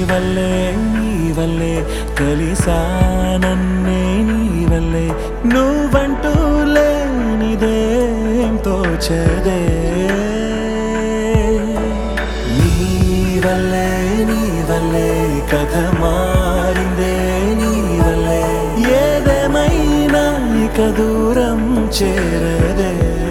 వల్లే నీ వల్లే కలిసానన్నే నీ వల్లే నువ్వంటూ లేనిదేం తోచదే నీ వల్లే నీ వల్లే కథ మారిందే నీ వల్లే ఏదేమైనా ఇక దూరం చేరదే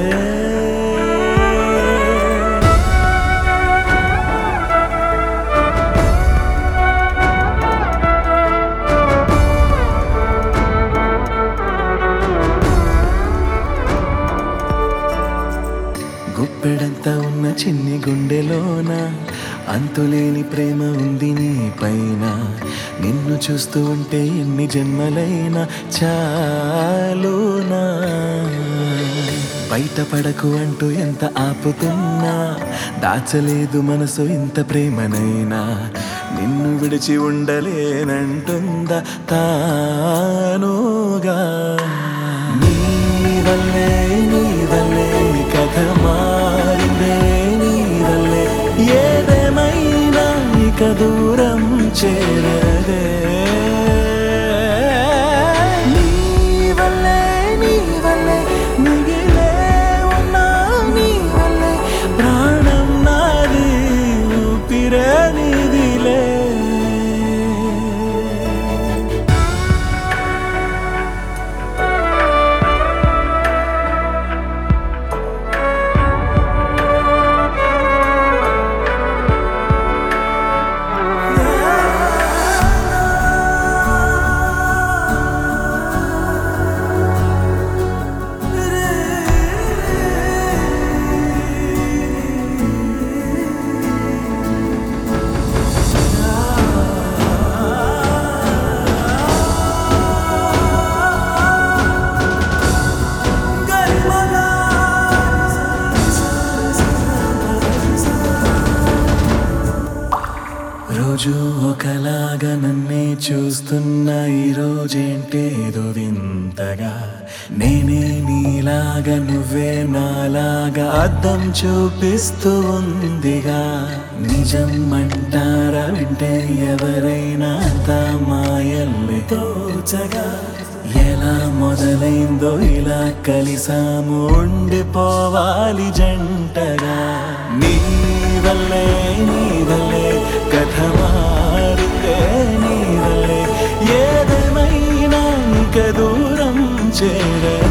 గుప్పెడంతా ఉన్న చిన్ని గుండెలోన అంతులేని ప్రేమ ఉంది నీ పైన నిన్ను చూస్తూ ఉంటే ఎన్ని జన్మలైనా చాలునా బయటపడకు అంటూ ఎంత ఆపుతున్నా దాచలేదు మనసు ఇంత ప్రేమనైనా నిన్ను విడిచి ఉండలేనంటుందా తానుగా నీ వల్లే నీ వల్లే కథ మారిందే నీ వల్లే ఏదేమైనా ఇక దూరం చేరదే నీ వల్లే నీ వల్లే మిగిలే ఉన్నా నీ వల్లే ప్రాణం నాది ఊపిరే నీదిలే రోజు ఒకలాగా నన్నే చూస్తున్నా ఈ రోజేంటేదో వింతగా నేనే నీలాగా నువ్వే నాలాగా అద్దం చూపిస్తూ ఉందిగా నిజం అంటారా వింటే ఎవరైనా అంతా మాయల్ని తోచగా ఎలా మొదలైందో ఇలా కలిసాము ఉండిపోవాలి జంటగా నీ వల్లే నీ వల్లే కథ మారిందే నీ వల్లే ఏదేమైనా ఇక దూరం చేరే